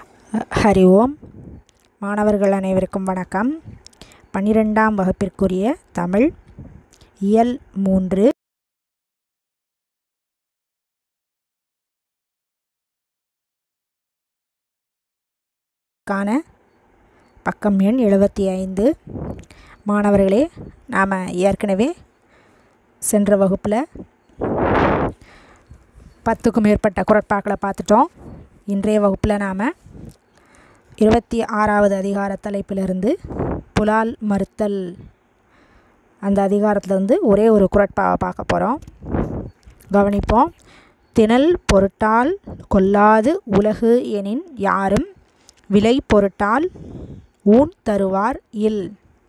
ஹரி ஓம் மாணவர்கள் அனைவருக்கும் வணக்கம் பன்னிரெண்டாம் வகுப்பிற்குரிய தமிழ் இயல் மூன்று கான பக்கம் எண் எழுபத்தி ஐந்து மாணவர்களே நாம் ஏற்கனவே சென்ற வகுப்பில் பத்துக்கும் மேற்பட்ட குரட்பாக்களை பார்த்துட்டோம் இன்றைய வகுப்பில் நாம் இருபத்தி ஆறாவது அதிகார தலைப்பிலிருந்து புலால் மறுத்தல் அந்த அதிகாரத்தில் வந்து ஒரே ஒரு குரட்பாவை பார்க்க போகிறோம் கவனிப்போம் திணல் பொருட்டால் கொல்லாது உலகு எனின் யாரும் விலை பொருட்டால் ஊன் தருவார் இல்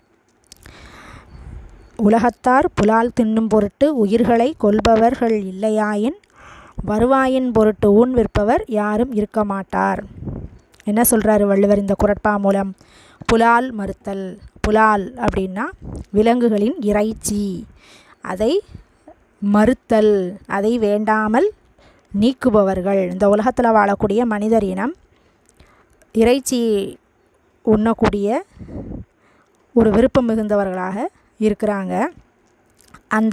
உலகத்தார் புலால் தின்னும் பொருட்டு உயிர்களை கொல்பவர்கள் இல்லையாயின் வருவாயின் பொருட்டு ஊன் விற்பவர் யாரும் இருக்க மாட்டார் என்ன சொல்கிறாரு வள்ளுவர் இந்த குரட்பா மூலம் புலால் மறுத்தல் புலால் அப்படின்னா விலங்குகளின் இறைச்சி அதை மறுத்தல் அதை வேண்டாமல் நீக்குபவர்கள் இந்த உலகத்தில் வாழக்கூடிய மனிதர் இனம் இறைச்சி உண்ணக்கூடிய ஒரு விருப்பம் மிகுந்தவர்களாக இருக்கிறாங்க அந்த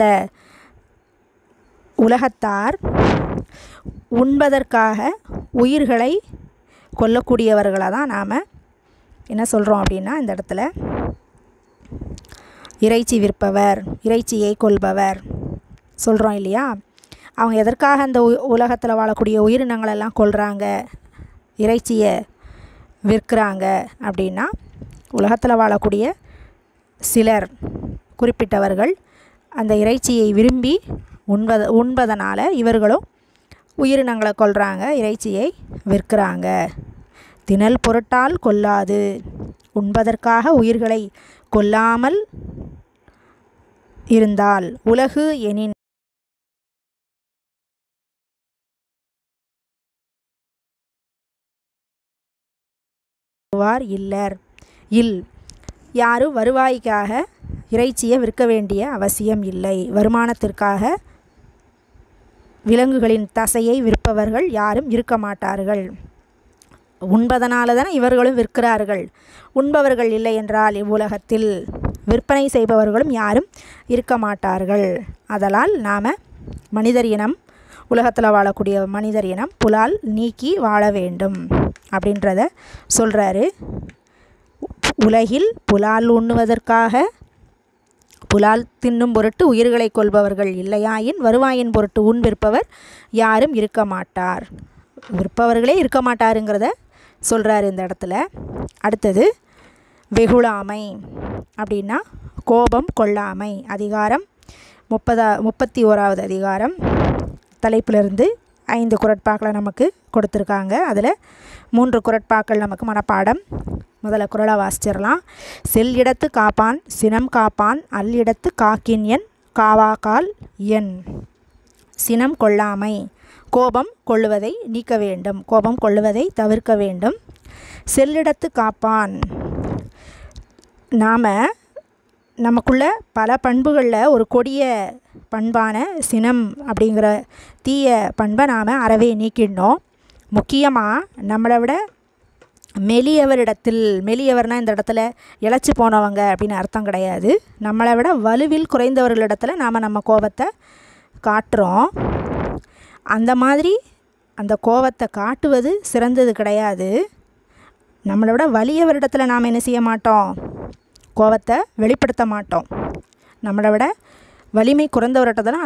உலகத்தார் உண்பதற்காக உயிர்களை கொல்லக்கூடியவர்களை தான் நாம் என்ன சொல்கிறோம் அப்படின்னா இந்த இடத்துல இறைச்சி விற்பவர் இறைச்சியை கொல்பவர் சொல்கிறோம் இல்லையா அவங்க எதற்காக அந்த உ உலகத்தில் வாழக்கூடிய உயிரினங்களெல்லாம் கொல்கிறாங்க இறைச்சியை விற்கிறாங்க அப்படின்னா உலகத்தில் வாழக்கூடிய சிலர் குறிப்பிட்டவர்கள் அந்த இறைச்சியை விரும்பி உண்பத உண்பதனால் இவர்களும் உயிரினங்களை கொல்கிறாங்க இறைச்சியை விற்கிறாங்க திணல் பொருட்டால் கொல்லாது உண்பதற்காக உயிர்களை கொல்லாமல் இருந்தால் உலகு எனின் இல்லர் இல் யாரும் வருவாய்க்காக இறைச்சியை விற்க வேண்டிய அவசியம் இல்லை வருமானத்திற்காக விலங்குகளின் தசையை விற்பவர்கள் யாரும் இருக்க மாட்டார்கள் உண்பதனால தானே இவர்களும் விற்கிறார்கள் உண்பவர்கள் இல்லை என்றால் இவ்வுலகத்தில் விற்பனை செய்பவர்களும் யாரும் இருக்க மாட்டார்கள் அதனால் நாம் மனிதர் இனம் உலகத்தில் வாழக்கூடிய மனிதர் இனம் புலால் நீக்கி வாழ வேண்டும் அப்படின்றத சொல்கிறாரு உலகில் புலால் உண்ணுவதற்காக புலால் தின்னும் பொருட்டு உயிர்களை கொள்பவர்கள் இல்லையாயின் வருவாயின் பொருட்டு உண் விற்பவர் யாரும் இருக்க மாட்டார் விற்பவர்களே இருக்க மாட்டாருங்கிறத சொல்கிறார் இந்த இடத்துல அடுத்தது வெகுளாமை அப்படின்னா கோபம் கொள்ளாமை அதிகாரம் முப்பதா முப்பத்தி ஓராவது அதிகாரம் தலைப்பிலிருந்து ஐந்து குரட்பாக்களை நமக்கு கொடுத்துருக்காங்க அதில் மூன்று குரட்பாக்கள் நமக்கு மனப்பாடம் முதல்ல குரலை வாசிச்சிடலாம் செல் இடத்து காப்பான் சினம் காப்பான் அல்லிடத்து காக்கின் என் காவாக்கால் என் சினம் கொள்ளாமை கோபம் கொள்ளுவதை நீக்க வேண்டும் கோபம் கொள்ளுவதை தவிர்க்க வேண்டும் செல்லிடத்து காப்பான் நாம் நமக்குள்ள பல பண்புகளில் ஒரு கொடிய பண்பான சினம் அப்படிங்கிற தீய பண்பை நாம் அறவே நீக்கிடணும் முக்கியமாக நம்மளை விட மெலியவரிடத்தில் மெலியவர்னால் இந்த இடத்துல இழைச்சி போனவங்க அப்படின்னு அர்த்தம் கிடையாது நம்மளை விட வலுவில் குறைந்தவர்களிடத்தில் நாம் நம்ம கோபத்தை காட்டுறோம் அந்த மாதிரி அந்த கோபத்தை காட்டுவது சிறந்தது கிடையாது நம்மளை விட வலியவரிடத்தில் நாம் என்ன செய்ய மாட்டோம் கோபத்தை வெளிப்படுத்த மாட்டோம் நம்மளை விட வலிமை குறைந்தவரிடத்தில்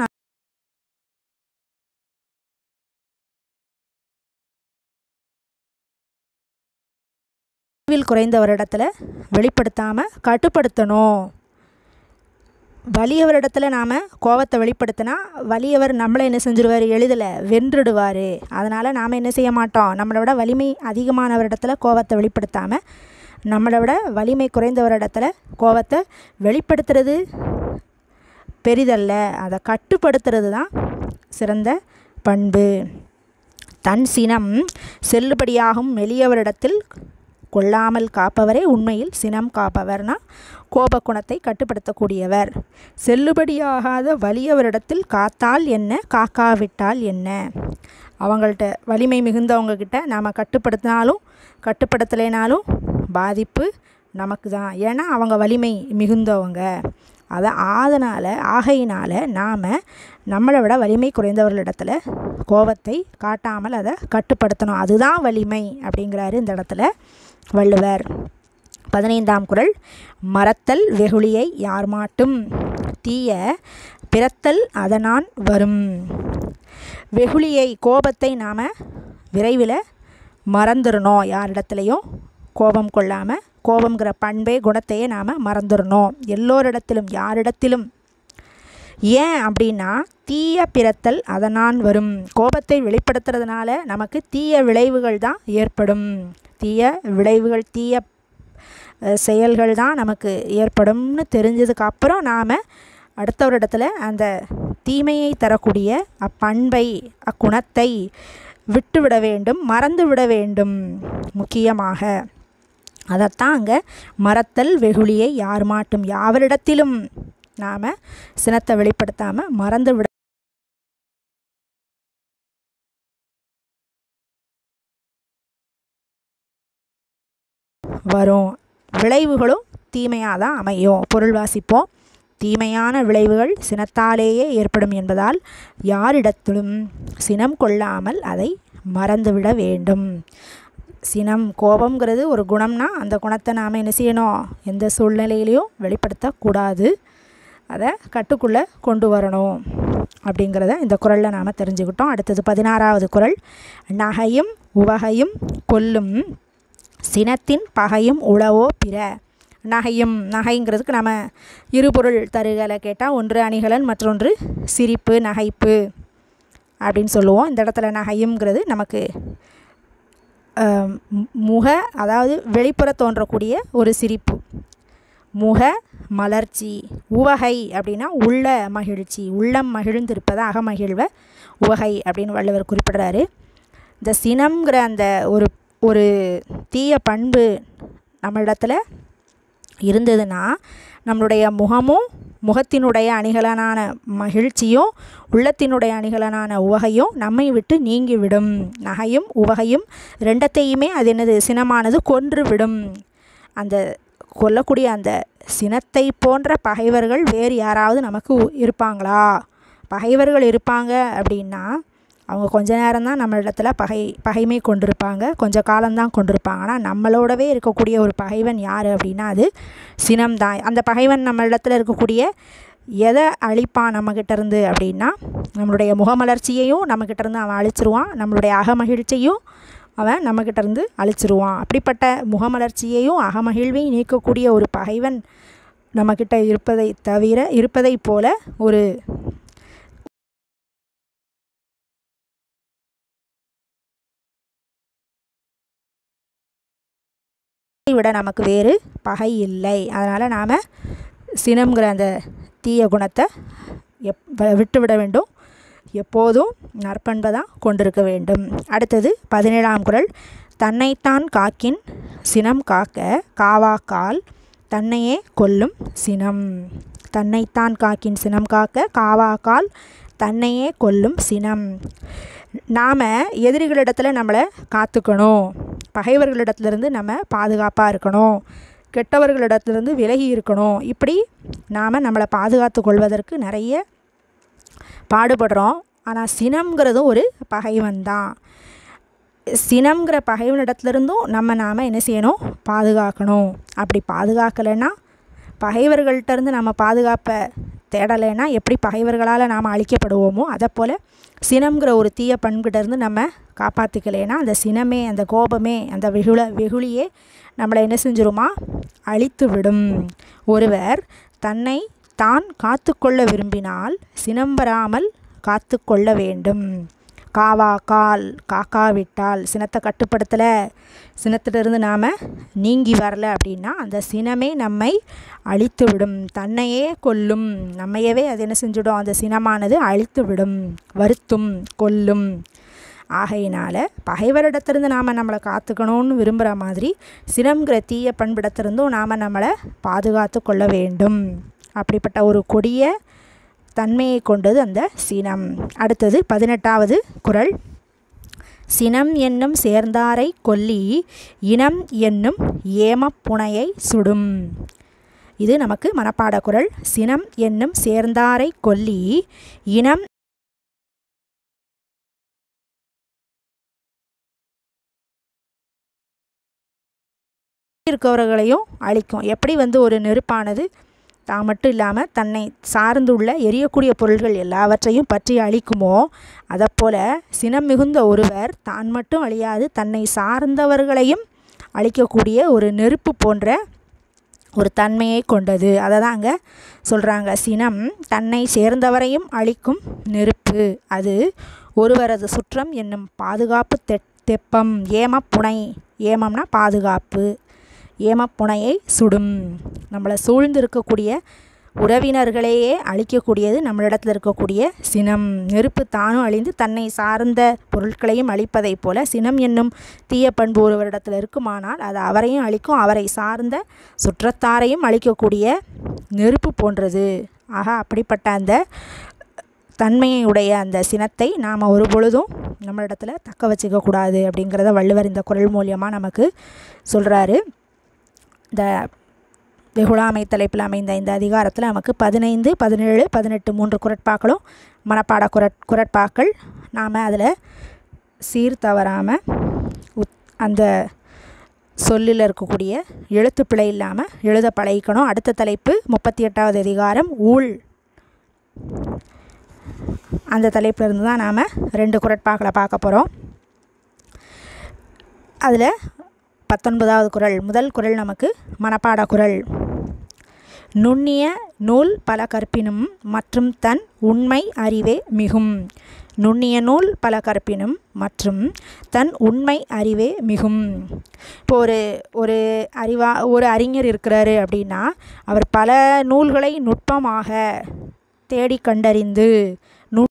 அறிவில் குறைந்தவரிடத்தில் வெளிப்படுத்தாமல் கட்டுப்படுத்தணும் வலியவரிடத்தில் நாம் கோபத்தை வெளிப்படுத்தினா வலியவர் நம்மளை என்ன செஞ்சிருவார் எளிதில் வென்றுடுவார் அதனால் நாம் என்ன செய்ய மாட்டோம் நம்மளை விட வலிமை அதிகமானவரிடத்தில் கோபத்தை வெளிப்படுத்தாமல் நம்மளை விட வலிமை குறைந்தவரிடத்தில் கோபத்தை வெளிப்படுத்துறது பெரிதல்ல அதை கட்டுப்படுத்துறது தான் சிறந்த பண்பு தன் சினம் செல்லுபடியாகும் மெலியவரிடத்தில் கொள்ளாமல் காப்பவரே உண்மையில் சினம் காப்பவர்னா கோபக்குணத்தை கட்டுப்படுத்தக்கூடியவர் செல்லுபடியாகாத வலியவரிடத்தில் காத்தால் என்ன காக்காவிட்டால் என்ன அவங்கள்ட்ட வலிமை மிகுந்தவங்க கிட்ட நாம் கட்டுப்படுத்தினாலும் கட்டுப்படுத்தலைனாலும் பாதிப்பு நமக்கு தான் ஏன்னா அவங்க வலிமை மிகுந்தவங்க அதை அதனால் ஆகையினால் நாம் நம்மளை விட வலிமை குறைந்தவர்களிடத்துல கோபத்தை காட்டாமல் அதை கட்டுப்படுத்தணும் அதுதான் வலிமை அப்படிங்கிறாரு இந்த இடத்துல வள்ளுவர் பதினைந்தாம் குறள் மறத்தல் வெகுளியை யார் மாட்டும் தீய பிறத்தல் அதனான் வரும் வெகுளியை கோபத்தை நாம் விரைவில் மறந்துடணும் யாரிடத்துலையும் கோபம் கொள்ளாமல் கோபங்கிற பண்பே குணத்தையே நாம் மறந்துடணும் எல்லோரிடத்திலும் யாரிடத்திலும் ஏன் அப்படின்னா தீய பிறத்தல் அதனான் வரும் கோபத்தை வெளிப்படுத்துறதுனால நமக்கு தீய விளைவுகள் தான் ஏற்படும் தீய விளைவுகள் தீய அஹ், செயல்கள் தான் நமக்கு ஏற்படும்னு தெரிஞ்சதுக்கு அப்புறம் நாம் அடுத்தவரிடத்துல அந்த தீமையை தரக்கூடிய அப்பண்பை அக்குணத்தை விட்டுவிட வேண்டும் மறந்து விட வேண்டும் முக்கியமாக அதைத்தான் அங்கே மறத்தல் வெகுளியை யார் மாட்டும் யாவரிடத்திலும் நாம் சினத்தை வெளிப்படுத்தாமல் மறந்து விட வரும் விளைவுகளும் தீமையாக தான் அமையும் பொருள் வாசிப்போம் தீமையான விளைவுகள் சினத்தாலேயே ஏற்படும் என்பதால் யாரிடத்திலும் சினம் கொள்ளாமல் அதை மறந்துவிட வேண்டும் சினம் கோபம்ங்கிறது ஒரு குணம்னா அந்த குணத்தை நாம் என்ன செய்யணும் எந்த சூழ்நிலையிலையும் வெளிப்படுத்தக்கூடாது அதை கட்டுக்குள்ளே கொண்டு வரணும் அப்படிங்கிறத இந்த குறளில் நாம் தெரிஞ்சுக்கிட்டோம் அடுத்தது பதினாறாவது குறள் நகையும் உவகையும் கொல்லும் சினத்தின் பகையும் உளவோ பிற நகையும் நகைங்கிறதுக்கு நம்ம இருபொருள் தருகலை கேட்டால் ஒன்று அணிகலன் மற்றொன்று சிரிப்பு நகைப்பு அப்படின்னு சொல்லுவோம் இந்த இடத்துல நகையுங்கிறது நமக்கு ஆம், மு- முக அதாவது வெளிப்புற தோன்றக்கூடிய ஒரு சிரிப்பு முக மலர்ச்சி உவகை அப்படின்னா உள்ள மகிழ்ச்சி உள்ளம் மகிழ்ந்திருப்பதை அகமகிழ்வை உவகை அப்படின்னு வள்ளுவர் குறிப்பிடுறாரு இந்த சினம்ங்கிற அந்த ஒரு ஒரு தீய பண்பு நம்மளிடத்துல இருந்ததுன்னா நம்மளுடைய முகமும் முகத்தினுடைய அணிகலனான மகிழ்ச்சியும் உள்ளத்தினுடைய அணிகலனான உவகையும் நம்மை விட்டு நீங்கிவிடும் நகையும் உவகையும் ரெண்டத்தையுமே அது என்னது சினமானது கொன்று விடும் அந்த கொல்லக்கூடிய அந்த சினத்தை போன்ற பகைவர்கள் வேறு யாராவது நமக்கு உ- இருப்பாங்களா பகைவர்கள் இருப்பாங்க அப்படின்னா அவங்க கொஞ்ச நேரம் தான் நம்ம இடத்துல பகை பகைமை கொண்டிருப்பாங்க கொஞ்ச காலம்தான் கொண்டிருப்பாங்க ஆனால் நம்மளோடவே இருக்கக்கூடிய ஒரு பகைவன் யார் அப்படின்னா அது சினம்தான் அந்த பகைவன் நம்ம இடத்துல இருக்கக்கூடிய எதை அழிப்பான் நம்மக்கிட்ட இருந்து அப்படின்னா நம்மளுடைய முகமலர்ச்சியையும் நம்மக்கிட்ட இருந்து அவன் அழிச்சிருவான் நம்மளுடைய அகமகிழ்ச்சியும் அவன் நம்மக்கிட்ட இருந்து அழிச்சிருவான் அப்படிப்பட்ட முகமலர்ச்சியையும் அகமகிழ்வையும் நீக்கக்கூடிய ஒரு பகைவன் நம்மக்கிட்ட இருப்பதை தவிர இருப்பதைப் போல ஒரு விட நமக்கு வேறு பகை இல்லை அதனால் நாம் சினம்ங்கிற அந்த தீய குணத்தை எப் வ- விட்டுவிட வேண்டும் எப்போதும் நற்பண்பை தான் கொண்டிருக்க வேண்டும் அடுத்தது பதினேழாம் குறள் தன்னைத்தான் காக்கின் சினம் காக்க காவாக்கால் தன்னையே கொல்லும் சினம் தன்னைத்தான் காக்கின் சினம் காக்க காவாக்கால் தன்னையே கொல்லும் சினம் நாம் எதிரிகளிடத்தில் நம்மளை காத்துக்கணும் பகைவர்களிடத்துலேருந்து நம்ம பாதுகாப்பாக இருக்கணும் கெட்டவர்களிடத்துலேருந்து விலகி இருக்கணும் இப்படி நாம் நம்மளை பாதுகாத்து கொள்வதற்கு நிறைய பாடுபடுறோம் ஆனால் சினம்ங்கிறதும் ஒரு பகைவன் தான் சினம்ங்கிற பகைவனிடத்துலேருந்தும் நம்ம நாம் என்ன செய்யணும் பாதுகாக்கணும் அப்படி பாதுகாக்கலைன்னா பகைவர்கள்ட்ட இருந்து நம்ம பாதுகாப்பை தேடலைன்னா எப்படி பகைவர்களால் நாம் அழிக்கப்படுவோமோ அதை போல் சினம்ங்கிற ஒரு தீய பண்பிட்ட இருந்து நம்ம காப்பாற்றிக்கலைன்னா அந்த சினமே அந்த கோபமே அந்த வெகுள வெகுளியே நம்மளை என்ன செஞ்சிருமா அழித்து விடும் ஒருவர் தன்னை தான் காத்துக்கொள்ள விரும்பினால் சினம் வராமல் காத்துக்கொள்ள வேண்டும் காவா கால் காக்காவிட்டால் சினத்தை கட்டுப்படுத்தலை சினத்திலிருந்து நாம் நீங்கி வரல அப்படின்னா அந்த சினமே நம்மை அழித்து விடும் தன்னையே கொல்லும் நம்மையவே அது என்ன செஞ்சிடும் அந்த சினமானது அழித்து விடும் வருத்தும் கொல்லும் ஆகையினால் பகைவரிடத்திலிருந்து நாம் நம்மளை காத்துக்கணும்னு விரும்புகிற மாதிரி சினம்ங்கிற தீய பண்பிடத்திலிருந்தும் நாம் நம்மளை பாதுகாத்து கொள்ள வேண்டும் அப்படிப்பட்ட ஒரு கொடிய தன்மையை கொண்டது அந்த சினம் அடுத்தது பதினெட்டாவது குறள் சினம் என்னும் சேர்ந்தாரை கொல்லி இனம் என்னும் ஏமப்புனையை சுடும் இது நமக்கு மனப்பாட குரல் சினம் என்னும் சேர்ந்தாரை கொல்லி இனம் இருக்கவர்களையும் அழிக்கும் எப்படி வந்து ஒரு நெருப்பானது தான் மட்டும் இல்லாமல் தன்னை சார்ந்துள்ள எரியக்கூடிய பொருள்கள் எல்லாவற்றையும் பற்றி அழிக்குமோ அதைப்போல சினம் மிகுந்த ஒருவர் தான் மட்டும் அழியாது தன்னை சார்ந்தவர்களையும் அழிக்கக்கூடிய ஒரு நெருப்பு போன்ற ஒரு தன்மையை கொண்டது அதை தான் அங்கே சொல்கிறாங்க சினம் தன்னை சேர்ந்தவரையும் அழிக்கும் நெருப்பு அது ஒருவரது சுற்றம் என்னும் பாதுகாப்பு தெ தெப்பம் ஏமப்புனை ஏமம்னா பாதுகாப்பு ஏமப்புனையை சுடும் நம்மளை சூழ்ந்து இருக்கக்கூடிய உறவினர்களையே அழிக்கக்கூடியது நம்மளிடத்தில் இருக்கக்கூடிய சினம் நெருப்பு தானும் அழிந்து தன்னை சார்ந்த பொருட்களையும் அழிப்பதைப் போல சினம் என்னும் தீய பண்பு ஒருவரிடத்தில் இருக்குமானால் அது அவரையும் அழிக்கும் அவரை சார்ந்த சுற்றத்தாரையும் அழிக்கக்கூடிய நெருப்பு போன்றது ஆக அப்படிப்பட்ட அந்த தன்மையுடைய அந்த சினத்தை நாம் ஒரு பொழுதும் நம்மளிடத்தில் தக்க வச்சுக்கக்கூடாது அப்படிங்கிறத வள்ளுவர் இந்த குரல் மூலியமாக நமக்கு சொல்கிறாரு இந்த வெகுளாமை தலைப்பில் அமைந்த இந்த அதிகாரத்தில் நமக்கு பதினைந்து பதினேழு பதினெட்டு மூன்று குரட்பாக்களும் மனப்பாட குரட் குரட்பாக்கள் நாம் அதில் சீர் தவறாமல் உத் அந்த சொல்லில் இருக்கக்கூடிய எழுத்து பிழை இல்லாமல் எழுத பழகிக்கணும் அடுத்த தலைப்பு முப்பத்தி எட்டாவது அதிகாரம் ஊழ் அந்த தலைப்பில் இருந்து தான் நாம் ரெண்டு குரட்பாக்களை பார்க்க போகிறோம் அதில் பத்தொன்பதாவது குரல் முதல் குரல் நமக்கு மனப்பாட குரல் நுண்ணிய நூல் பல கற்பினும் மற்றும் தன் உண்மை அறிவே மிகும் நுண்ணிய நூல் பல கற்பினும் மற்றும் தன் உண்மை அறிவே மிகும் இப்போ ஒரு ஒரு அறிவா ஒரு அறிஞர் இருக்கிறாரு அப்படின்னா அவர் பல நூல்களை நுட்பமாக தேடி கண்டறிந்து நு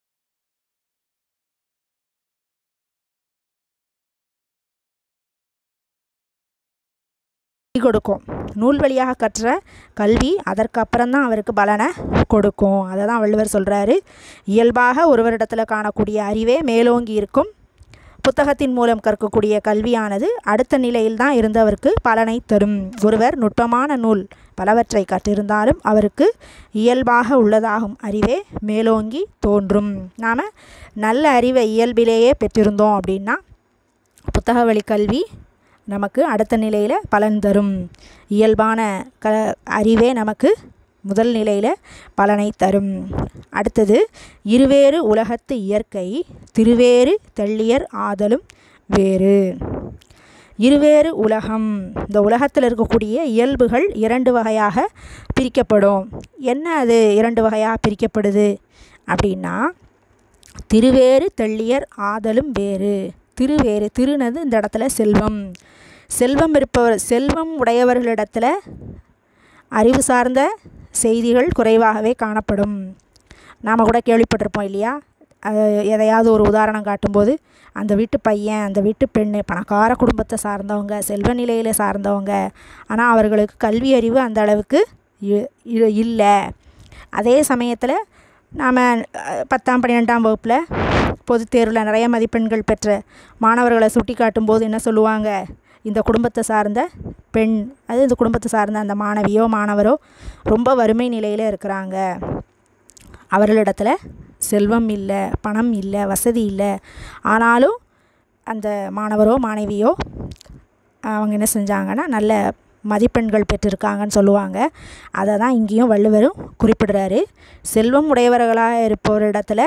கொடுக்கும் நூல் வழியாக கற்ற கல்வி அதற்கப்புறம் தான் அவருக்கு பலனை கொடுக்கும் அதை தான் வள்ளுவர் சொல்கிறாரு இயல்பாக ஒருவரிடத்தில் காணக்கூடிய அறிவே மேலோங்கி இருக்கும் புத்தகத்தின் மூலம் கற்கக்கூடிய கல்வியானது அடுத்த நிலையில் தான் இருந்தவருக்கு பலனை தரும் ஒருவர் நுட்பமான நூல் பலவற்றை கற்றிருந்தாலும் அவருக்கு இயல்பாக உள்ளதாகும் அறிவே மேலோங்கி தோன்றும் நாம் நல்ல அறிவை இயல்பிலேயே பெற்றிருந்தோம் அப்படின்னா புத்தக வழி கல்வி நமக்கு அடுத்த நிலையில் பலன் தரும் இயல்பான க அறிவே நமக்கு முதல் நிலையில் பலனை தரும் அடுத்தது இருவேறு உலகத்து இயற்கை திருவேறு தெள்ளியர் ஆதலும் வேறு இருவேறு உலகம் இந்த உலகத்தில் இருக்கக்கூடிய இயல்புகள் இரண்டு வகையாக பிரிக்கப்படும் என்ன அது இரண்டு வகையாக பிரிக்கப்படுது அப்படின்னா திருவேறு தெள்ளியர் ஆதலும் வேறு திருவேறு திருனது இந்த இடத்துல செல்வம் செல்வம் இருப்பவர் செல்வம் உடையவர்களிடத்தில் அறிவு சார்ந்த செய்திகள் குறைவாகவே காணப்படும் நாம் கூட கேள்விப்பட்டிருப்போம் இல்லையா எதையாவது ஒரு உதாரணம் காட்டும்போது அந்த வீட்டு பையன் அந்த வீட்டு பெண்ணு பணக்கார குடும்பத்தை சார்ந்தவங்க செல்வ நிலையில் சார்ந்தவங்க ஆனால் அவர்களுக்கு கல்வி அறிவு அந்த அளவுக்கு இல்லை அதே சமயத்தில் நாம் பத்தாம் பன்னிரெண்டாம் வகுப்பில் பொதுத் தேர்வில் நிறைய மதிப்பெண்கள் பெற்ற மாணவர்களை சுட்டி காட்டும்போது என்ன சொல்லுவாங்க இந்த குடும்பத்தை சார்ந்த பெண் அது இந்த குடும்பத்தை சார்ந்த அந்த மாணவியோ மாணவரோ ரொம்ப வறுமை நிலையில் இருக்கிறாங்க அவர்களிடத்தில் செல்வம் இல்லை பணம் இல்லை வசதி இல்லை ஆனாலும் அந்த மாணவரோ மாணவியோ அவங்க என்ன செஞ்சாங்கன்னா நல்ல மதிப்பெண்கள் பெற்றிருக்காங்கன்னு சொல்லுவாங்க அதை தான் இங்கேயும் வள்ளுவரும் குறிப்பிடுறாரு செல்வம் உடையவர்களாக இருப்பவரிடத்துல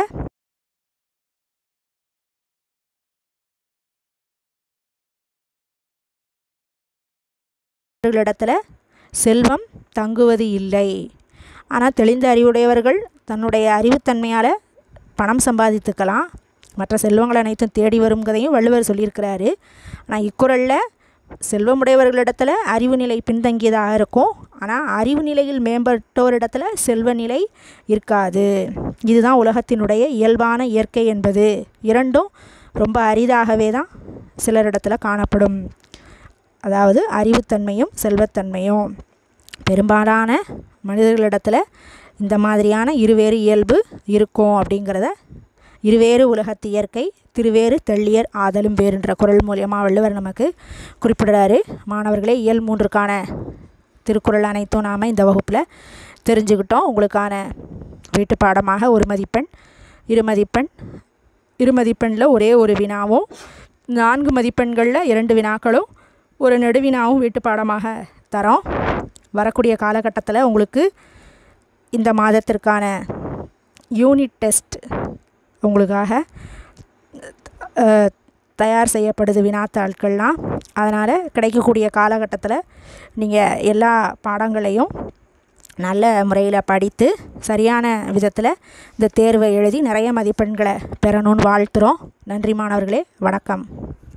இடத்துல செல்வம் தங்குவது இல்லை ஆனால் தெளிந்த அறிவுடையவர்கள் தன்னுடைய அறிவுத்தன்மையால் பணம் சம்பாதித்துக்கலாம் மற்ற செல்வங்கள் அனைத்தும் தேடி வருங்கிறதையும் வள்ளுவர் சொல்லியிருக்கிறாரு ஆனால் இக்குறளில் செல்வமுடையவர்களிடத்தில் அறிவு நிலை பின்தங்கியதாக இருக்கும் ஆனால் அறிவு நிலையில் மேம்பட்டோரிடத்தில் செல்வ நிலை இருக்காது இதுதான் உலகத்தினுடைய இயல்பான இயற்கை என்பது இரண்டும் ரொம்ப அரிதாகவே தான் சிலரிடத்தில் காணப்படும் அதாவது அறிவுத்தன்மையும் செல்வத்தன்மையும் பெரும்பாலான மனிதர்களிடத்தில் இந்த மாதிரியான இருவேறு இயல்பு இருக்கும் அப்படிங்கிறத இருவேறு உலகத்து இயற்கை திருவேறு தெள்ளியர் ஆதலும் வேறுன்ற குரல் மூலியமாக வள்ளுவர் நமக்கு குறிப்பிடுறாரு மாணவர்களே இயல் மூன்றுக்கான திருக்குறள் அனைத்தும் நாம் இந்த வகுப்பில் தெரிஞ்சுக்கிட்டோம் உங்களுக்கான வீட்டு பாடமாக ஒரு மதிப்பெண் இரு மதிப்பெண் இரு மதிப்பெண்ணில் ஒரே ஒரு வினாவும் நான்கு மதிப்பெண்களில் இரண்டு வினாக்களும் ஒரு நெடுவினாவும் வீட்டு பாடமாக தரோம் வரக்கூடிய காலகட்டத்தில் உங்களுக்கு இந்த மாதத்திற்கான யூனிட் டெஸ்ட் உங்களுக்காக அஹ், தயார் செய்யப்படுது வினாத்தாள்கள்லாம் அதனால் கிடைக்கக்கூடிய காலகட்டத்தில் நீங்கள் எல்லா பாடங்களையும் நல்ல முறையில் படித்து சரியான விதத்தில் இந்த தேர்வை எழுதி நிறைய மதிப்பெண்களை பெறணும்னு வாழ்த்துறோம் நன்றி மாணவர்களே வணக்கம்